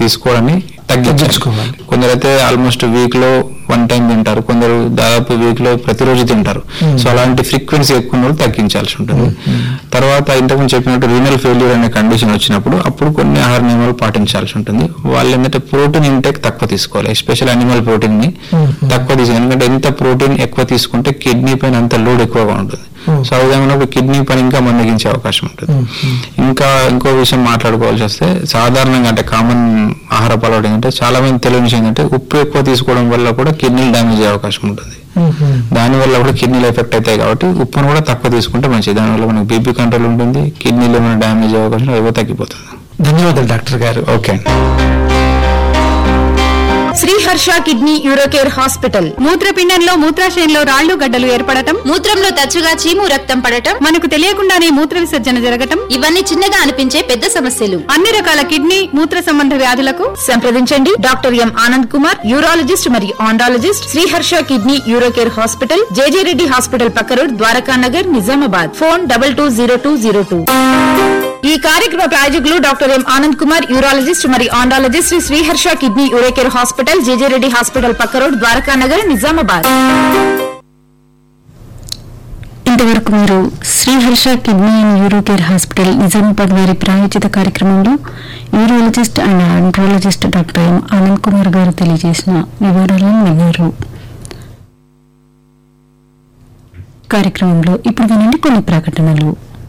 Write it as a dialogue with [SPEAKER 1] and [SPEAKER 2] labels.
[SPEAKER 1] తీసుకోవడాన్ని తగ్గించుకోవాలి
[SPEAKER 2] తగ్గించుకోవాలి.
[SPEAKER 1] కొందరైతే ఆల్మోస్ట్ వీక్ లో వన్ టైం తింటారు కొందరు దాదాపు వీక్ లో ప్రతిరోజు తింటారు సో అలాంటి ఫ్రీక్వెన్సీ ఎక్కువ ఉన్న వాళ్ళు తగ్గించాల్సి ఉంటుంది తర్వాత ఇంతకుముందు చెప్పినట్టు రీనల్ ఫెయిల్యూర్ అనే కండిషన్ వచ్చినప్పుడు అప్పుడు కొన్ని ఆహార నియమాలు పాటించాల్సి ఉంటుంది వాళ్ళు ఏంటంటే ప్రోటీన్ ఇంటేక్ తక్కువ తీసుకోవాలి ఎస్పెషల్ అనిమల్ ప్రోటీన్ ని తక్కువ తీసుకోవాలి ఎందుకంటే ఎంత ప్రోటీన్ ఎక్కువ తీసుకుంటే కిడ్నీ పైన అంత లోడ్ ఎక్కువగా ఉంటుంది సో ఆ విధంగా ఉన్నప్పుడు కిడ్నీ పని ఇంకా మందగించే అవకాశం ఉంటుంది ఇంకా ఇంకో విషయం మాట్లాడుకోవాల్సి వస్తే సాధారణంగా అంటే కామన్ ఆహార అలవాటు ఏంటంటే చాలా మంది తెలియని విషయం ఏంటంటే ఉప్పు ఎక్కువ తీసుకోవడం వల్ల కూడా కిడ్నీలు డ్యామేజ్ అయ్యే అవకాశం ఉంటుంది దాని వల్ల కూడా కిడ్నీలు ఎఫెక్ట్ అవుతాయి కాబట్టి ఉప్పును కూడా తక్కువ తీసుకుంటే మంచిది దానివల్ల మనకి బీపీ కంట్రోల్ ఉంటుంది కిడ్నీలు ఏమైనా డ్యామేజ్ అయ్యే అవకాశం ఏవో తగ్గిపోతుంది
[SPEAKER 2] ధన్యవాదాలు డాక్టర్ గారు
[SPEAKER 1] ఓకే అండి
[SPEAKER 3] శ్రీహర్ష కిడ్నీ యూరోకేర్ హాస్పిటల్
[SPEAKER 4] మూత్రపిండంలో మూత్రాశయంలో రాళ్లు గడ్డలు ఏర్పడటం
[SPEAKER 3] మూత్రంలో తరచుగా చీము రక్తం పడటం
[SPEAKER 4] మనకు తెలియకుండానే మూత్ర విసర్జన జరగటం
[SPEAKER 3] ఇవన్నీ చిన్నగా అనిపించే పెద్ద సమస్యలు
[SPEAKER 4] అన్ని రకాల కిడ్నీ మూత్ర సంబంధ వ్యాధులకు
[SPEAKER 3] సంప్రదించండి doctor M Anand Kumar urologist మరియు andrologist Sriharsha kidney Urocare hospital JJ Reddy hospital పక్క road Dwaraka Nagar Nizamabad phone double two zero two zero two ఈ కార్యక్రమ ప్రాయోజకులు doctor M Anand Kumar urologist మరియు andrologist Shri Sriharsha kidney Urocare hospital JJ Reddy hospital పక్క రోడ్ ద్వారకా నగర్ నిజామాబాద్
[SPEAKER 5] ఇంతవరకు మీరు Sriharsha kidney and Urocare hospital Nizamabad వారి ప్రాయోజిత కార్యక్రమంలో urologist and andrologist doctor M Anand Kumar గారు తెలియజేసిన వివరాలను విన్నారు కార్యక్రమంలో ఇప్పుడు వినండి కొన్ని ప్రకటనలు